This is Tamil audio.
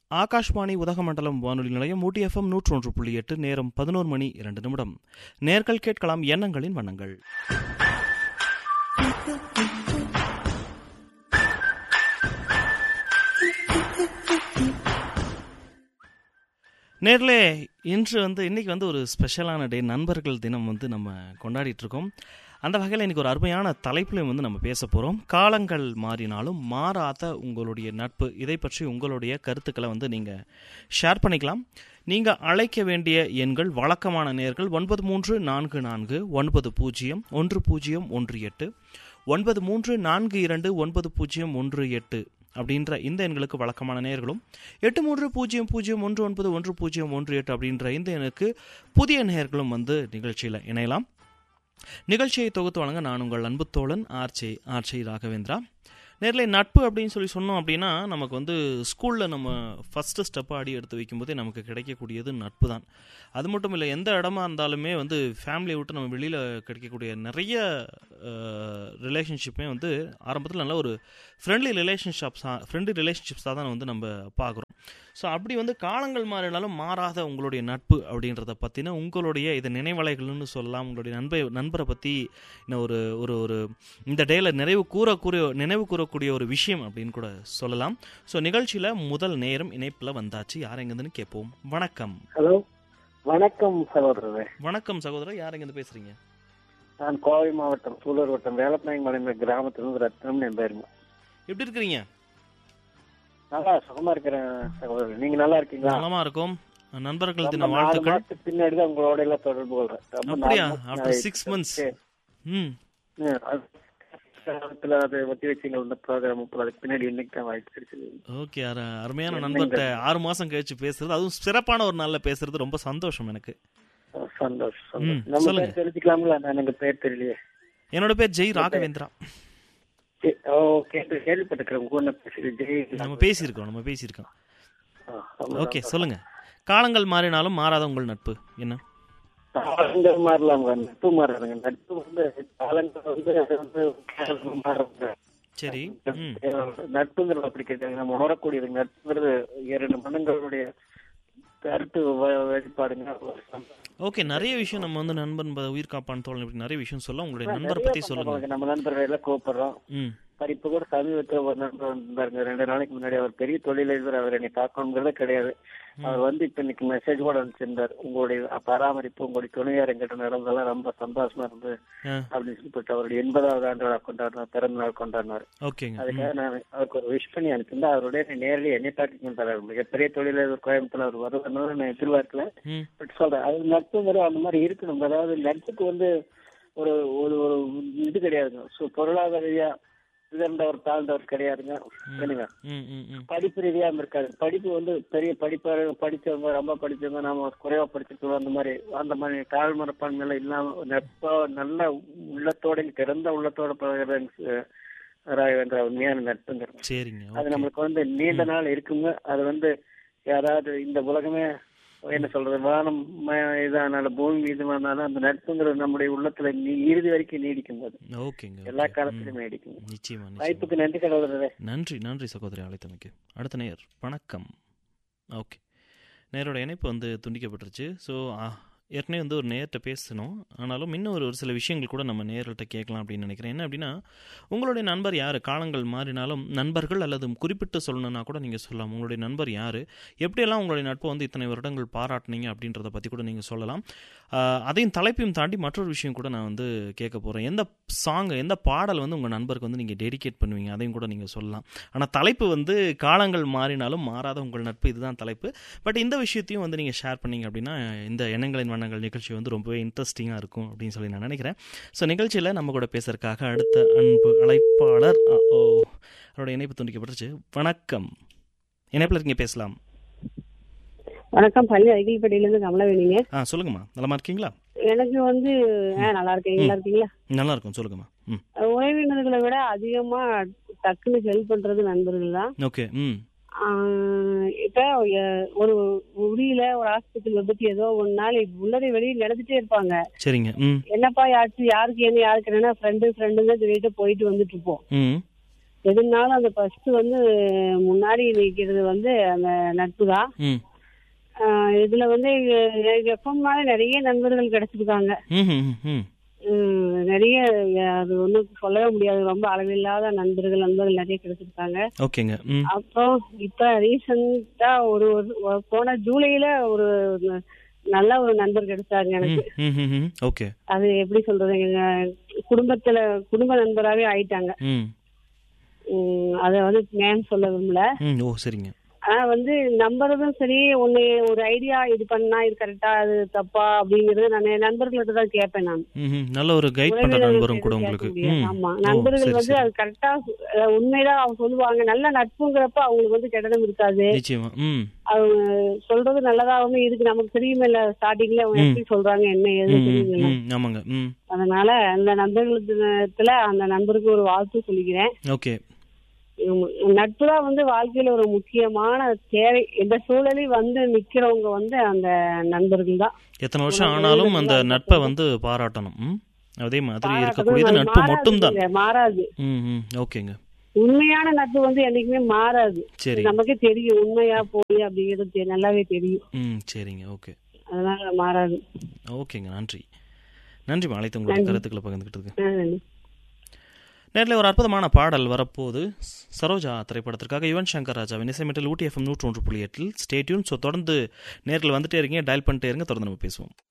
ஆகாஷ்வாணி உதகமண்டலம் வானொலி நிலையம் ஊட்டி எஃப்எம் நூற்று ஒன்று புள்ளி எட்டு நேரம் பதினோரு மணி இரண்டு நிமிடம் நேர்கள் கேட்கலாம் எண்ணங்களின் வண்ணங்கள் நேர்களே இன்று வந்து இன்னைக்கு வந்து ஒரு ஸ்பெஷலான டே நண்பர்கள் தினம் வந்து நம்ம கொண்டாடிட்டு இருக்கோம் அந்த வகையில் இன்னைக்கு ஒரு அருமையான தலைப்புலையும் வந்து நம்ம பேச போகிறோம் காலங்கள் மாறினாலும் மாறாத உங்களுடைய நட்பு இதை பற்றி உங்களுடைய கருத்துக்களை வந்து நீங்கள் ஷேர் பண்ணிக்கலாம் நீங்கள் அழைக்க வேண்டிய எண்கள் வழக்கமான நேர்கள் ஒன்பது மூன்று நான்கு நான்கு ஒன்பது பூஜ்ஜியம் ஒன்று பூஜ்ஜியம் ஒன்று எட்டு ஒன்பது மூன்று நான்கு இரண்டு ஒன்பது பூஜ்ஜியம் ஒன்று எட்டு அப்படின்ற இந்த எண்களுக்கு வழக்கமான நேர்களும் எட்டு மூன்று பூஜ்ஜியம் பூஜ்ஜியம் ஒன்று ஒன்பது ஒன்று பூஜ்ஜியம் ஒன்று எட்டு அப்படின்ற இந்த எண்ணுக்கு புதிய நேர்களும் வந்து நிகழ்ச்சியில் இணையலாம் நிகழ்ச்சியை தொகுத்து வழங்க நான் உங்கள் அன்பு தோழன் ஆர்ச்சி ஆர்ச்சி ராகவேந்திரா நேரில் நட்பு அப்படின்னு சொல்லி சொன்னோம் அப்படின்னா நமக்கு வந்து ஸ்கூலில் நம்ம ஃபஸ்ட்டு ஸ்டெப்பாக அடி எடுத்து வைக்கும்போதே நமக்கு கிடைக்கக்கூடியது நட்பு தான் அது மட்டும் இல்லை எந்த இடமா இருந்தாலுமே வந்து ஃபேமிலியை விட்டு நம்ம வெளியில் கிடைக்கக்கூடிய நிறைய ரிலேஷன்ஷிப்புமே வந்து ஆரம்பத்தில் நல்ல ஒரு ஃப்ரெண்ட்லி ரிலேஷன்ஷிப்ஸாக ஃப்ரெண்ட்லி ரிலேஷன்ஷிப்ஸாக தான் வந்து நம்ம பார்க்குறோம் ஸோ அப்படி வந்து காலங்கள் மாறினாலும் மாறாத உங்களுடைய நட்பு அப்படின்றத பற்றின உங்களுடைய இதை நினைவலைகள்னு சொல்லலாம் உங்களுடைய நண்பை நண்பரை பற்றி இன்னும் ஒரு ஒரு ஒரு இந்த டேயில் நிறைவு கூறக்கூடிய நினைவு கூறக்கூடிய ஒரு விஷயம் அப்படின்னு கூட சொல்லலாம் ஸோ நிகழ்ச்சியில் முதல் நேரம் இணைப்பில் வந்தாச்சு யார் எங்கேருந்துன்னு கேட்போம் வணக்கம் ஹலோ வணக்கம் சகோதரரே வணக்கம் சகோதரர் யார் எங்கேருந்து பேசுகிறீங்க நான் கோவை மாவட்டம் சூலூர் வட்டம் வேலப்பநாயகம் மலைந்த கிராமத்திலிருந்து ரத்னம் என் பேருங்க எப்படி இருக்கிறீங்க நல்லா சுகமா இருக்கிறேன் சகோதரர் நீங்க நல்லா இருக்கீங்களா நலமா இருக்கும் நண்பர்கள் ரொம்ப தின நாலு வாழ்த்துக்கள் மாசத்துக்கு பின்னாடி தான் உங்களோட எல்லாம் தொடர்பு கொள்றேன் ரொம்ப அப்படியா நாலு மாசம் ஆஃப்டர் ஆயிடுச்சு. சிக்ஸ் மந்த்ஸ் சரி. ம் ம், அது காலத்துல அதை ஒத்தி வச்சீங்க இந்த ப்ரோக்ராம் இப்போ அதுக்கு பின்னாடி இன்னைக்கு தான் வாய்ப்பு கிடைச்சது ஓகே அரு அருமையான என்னங்க? நண்பர்கிட்ட ஆறு மாசம் கழிச்சு பேசுறது அதுவும் சிறப்பான ஒரு நாள்ல பேசுறது ரொம்ப சந்தோஷம் எனக்கு சந்தோஷம் ம், சந்தோஷம் நம்ம சொல்லுங்க. பேர் தெரிஞ்சுக்கலாங்களா நான் எனக்கு பேர் தெரியலையே என்னோட பேர் ஜெய் ராகவேந்திரா சரி, ஓ கேட்டு கேள்விப்பட்டிருக்கிறேன் உங்க ஒண்ணு பேசுறது ஜெய் நம்ம பேசியிருக்கோம் நம்ம பேசியிருக்கோம் ஆ, ரொம்ப ஓகே சொல்லுங்க காலங்கள் மாறினாலும் மாறாத உங்கள் நட்பு என்ன காலங்கள் மாறலாங்க நட்பு மாறாதுங்க நட்பு வந்து காலங்கள் வந்து அது வந்து காலங்கள் மாறுங்க சரி ம் நட்புங்கிறது அப்படி கிடையாது நம்ம உணரக்கூடியது நட்புங்கிறது இரண்டு மனங்களுடைய கருத்து வ- வெளிப்பாடுங்க ஓகே நிறைய விஷயம் நம்ம வந்து நண்பன் ப- உயிர் காப்பான் தோழன் இப்படி நிறைய விஷயம் சொல்ல உங்களுடைய நண்பரை நிறைய பத்தி சொல்லுங்க சம்பவங்கள் நம்ம நண்பர்கள் எல்லாம் கூப்பிடுறோம் ம் சார் இப்ப கூட சமீபத்தில் ஒரு நண்பர் வந்திருந்தாருங்க ரெண்டு நாளைக்கு முன்னாடி அவர் பெரிய தொழிலதிபர் அவர் என்னை பார்க்கணுங்கிறதே கிடையாது அவர் வந்து இப்ப இன்னைக்கு மெசேஜ் கூட அனுப்பிச்சிருந்தார் உங்களுடைய பராமரிப்பு உங்களுடைய துணையார் எங்கிட்ட நடந்ததெல்லாம் ரொம்ப சந்தோஷமா இருந்து ஆ அப்படின்னு சொல்லிட்டு அவருடைய எண்பதாவது ஆண்டு விழா கொண்டாடினார் பிறந்த நாள் கொண்டாடினார் ஓகேங்க ம் அதுக்காக நான் அவருக்கு ஒரு விஷ் பண்ணி அனுப்பியிருந்தேன் அவருடைய நான் நேரடி என்னை பார்க்க கொண்டாரு மிகப்பெரிய தொழிலதிபர் கோயம்புத்தூர் அவர் வருவார்னு நான் எதிர்பார்க்கல ம் பட் சொல்றேன் அது நட்புங்கிறது அந்த மாதிரி இருக்கணும் அதாவது நட்புக்கு வந்து ஒரு ஒரு ஒரு இது கிடையாதுங்க ஸோ பொருளாதார ரீதியா உயர்ந்தவர் தாழ்ந்தவர் கிடையாதுங்க என்னங்க ம் ம் ம் படிப்பு ரீதியாம இருக்காது படிப்பு வந்து பெரிய படிப்பா படிச்சவங்க ரொம்ப படிச்சவங்க நாம குறைவா படிச்சிருக்கோம் அந்த மாதிரி அந்த மாதிரி தாழ்மரப்பான்மையில இல்லாம நட்பா நல்ல உள்ளத்தோட திறந்த உள்ளத்தோட பழகிறது ராகவேந்திரா உண்மையான நட்புங்கிறது சரிங்க அது ஓகே நம்மளுக்கு வந்து நீண்ட நாள் இருக்குங்க அது வந்து யாராவது இந்த உலகமே என்ன சொல்றது வானம் ம- இதானாலும் பூமி இதுவானாலும் அந்த நட்புங்கிறது நம்முடைய உள்ளத்துல நீ இறுதி வரைக்கும் நீடிக்கும் அது ஓகேங்க எல்லா ஓகே. காலத்திலும் நீடிக்கும் ம், நிச்சயமா நிச்சயமா வாய்ப்புக்கு நன்றி கடவுளே நன்றி நன்றி சகோதரி அழைத்தமைக்கு அடுத்த நேயர் வணக்கம் ஓகே நேரோட இணைப்பு வந்து துண்டிக்கப்பட்டுருச்சு ஸோ ஏற்கனவே வந்து ஒரு நேர்கிட்ட பேசணும் ஆனாலும் இன்னும் ஒரு ஒரு சில விஷயங்கள் கூட நம்ம நேர்கள்ட்ட கேட்கலாம் அப்படின்னு நினைக்கிறேன் என்ன அப்படின்னா உங்களுடைய நண்பர் யார் காலங்கள் மாறினாலும் நண்பர்கள் அல்லது குறிப்பிட்டு சொல்லணும்னா கூட நீங்கள் சொல்லலாம் உங்களுடைய நண்பர் யார் எப்படியெல்லாம் உங்களுடைய நட்பை வந்து இத்தனை வருடங்கள் பாராட்டுனீங்க அப்படின்றத பற்றி கூட நீங்கள் சொல்லலாம் ஆஹ் அதையும் தலைப்பையும் தாண்டி மற்றொரு விஷயம் கூட நான் வந்து கேட்க போகிறேன் எந்த சாங் எந்த பாடல் வந்து உங்கள் நண்பருக்கு வந்து நீங்கள் டெடிகேட் பண்ணுவீங்க அதையும் கூட நீங்கள் சொல்லலாம் ஆனால் தலைப்பு வந்து காலங்கள் மாறினாலும் மாறாத உங்கள் நட்பு இதுதான் தலைப்பு பட் இந்த விஷயத்தையும் வந்து நீங்கள் ஷேர் பண்ணீங்க அப்படின்னா இந்த எண்ணங்களின் வண்ணங்கள் நிகழ்ச்சி வந்து ரொம்பவே இன்ட்ரெஸ்டிங்காக இருக்கும் அப்படின்னு சொல்லி நான் நினைக்கிறேன் ஸோ நிகழ்ச்சியில் நம்ம கூட பேசுறதுக்காக அடுத்த அன்பு அழைப்பாளர் அ, ஓ அவரோட இணைப்பு துண்டிக்கப்பட்டுருச்சு வணக்கம் இணைப்பில் இருக்கீங்க பேசலாம் வணக்கம் பள்ளி அகில்பட்டியிலேருந்து கமலவேணிங்க ஆ சொல்லுங்கம்மா நலமா இருக்கீங்களா எனக்கு வந்து ஆ, நல்லா இருக்கேன் நல்லா இருக்கீங்களா நல்லா இருக்கும் சொல்லுங்கம்மா ம் உறவினர்களை விட அதிகமா டக்குன்னு ஹெல்ப் பண்றது நண்பர்கள் தான் ஓகே ம் ஆஹ் இப்ப அஹ், ஒரு முடியல ஒரு ஆஸ்பத்திரி விபத்து ஏதோ ஒரு நாள் உள்ளதை வெளியே நடந்துட்டே இருப்பாங்க சரிங்க ம் என்னப்பா யாச்சு யாருக்கு என்ன யாருக்கு என்னன்னா ஃப்ரெண்டு ஃப்ரெண்டுங்க சொல்லிட்டு போயிட்டு வந்துட்டு இருப்போம் ம் எதுனாலும் அந்த ஃபர்ஸ்ட் வந்து முன்னாடி நிற்கிறது வந்து அந்த நட்பு தான் ம் ஆஹ் இதுல வந்து எனக்கு எப்பவுமே நிறைய நண்பர்கள் கிடைச்சிருக்காங்க ம் ம் ம் உம் நிறைய அது ஒன்றும் சொல்லவே முடியாது ரொம்ப அளவில்லாத நண்பர்கள் நண்பர்கள் நிறைய கிடைச்சிருக்காங்க ஓகேங்க ம் அப்புறம் இப்ப ரீசெண்டா ஒரு ஒரு- ஒரு போன ஜூலைல ஒரு நல்ல ஒரு நண்பர் கிடைச்சாங்க எனக்கு ம் ம் ம் ம் ஓகே அது எப்படி சொல்றது எங்க குடும்பத்துல குடும்ப நண்பராவே ஆயிட்டாங்க ம் உம் அத வந்து நேம் சொல்ல விரும்பல ம் ஓ சரிங்க ஆனா வந்து நம்புறதும் சரி ஒண்ணு ஒரு ஐடியா இது பண்ணா இது கரெக்டா அது தப்பா அப்படிங்கறது நான் என் நண்பர்கள்ட்ட தான் கேட்பேன் நான் ம் ம் நல்ல ஒரு கைட் பண்ற உறவினர்கள் நண்பரும் கூட எதுவும் உங்களுக்கு கேட்க முடியாது. ம் ஆமா ஓ, நண்பர்கள் சரி, வந்து சரி. அது கரெக்டா அஹ், உண்மைதான் அவங்க சொல்லுவாங்க நல்ல நட்புங்கிறப்ப அவங்களுக்கு வந்து கெட்டதும் இருக்காது நிச்சயமா ம் அவங்க சொல்றது நல்லதாகவும் இருக்கு நமக்கு தெரியுமில்ல ஸ்டார்டிங்ல அவங்க ம். எப்படி சொல்றாங்க என்ன ஏது ம் ம், தெரியுமில்ல ம் ஆமாங்க ம் அதனால அந்த நண்பர்களுக்கு அந்த நண்பருக்கு ஒரு வாழ்த்து சொல்லிக்கிறேன் ஓகே நட்பு தான் வந்து வாழ்க்கையில ஒரு முக்கியமான தேவை எந்த சூழலையும் வந்து நிக்கிறவங்க வந்து அந்த நண்பர்கள் தான் எத்தனை வருஷம் உனக்கு ஆனாலும் எழுதுறது அந்த தான் நட்பை வந்து பாராட்டணும் ம் அதே மாதிரி இருக்கக்கூடியது நட்பு மட்டும்தான் மாறாது மாறாது ம் ம் ஓகேங்க உண்மையான நட்பு வந்து என்னைக்குமே மாறாது சரி நமக்கே தெரியும் உண்மையா போய் அப்படிங்கிறது தெ- நல்லாவே தெரியும் ம் சரிங்க ஓகே அதனால மாறாது ஓகேங்க நன்றி நன்றி அழைத்து உங்களுடைய கருத்துக்களை பகிர்ந்துக்கிட்டதுக்கு ஆஹ் நேரில் ஒரு அற்புதமான பாடல் வரப்போது சரோஜா திரைப்படத்திற்காக யுவன் சங்கர் ராஜாவின் இசைமேட்டில் ஊட்டி எஃப்எம் நூற்று ஒன்று புள்ளி எட்டில் ஸ்டேட்யூன் ஸோ தொடர்ந்து நேரில் வந்துட்டே இருக்கீங்க டயல் பண்ணிட்டே இருங்க தொடர்ந்து நம்ம பேசுவோம்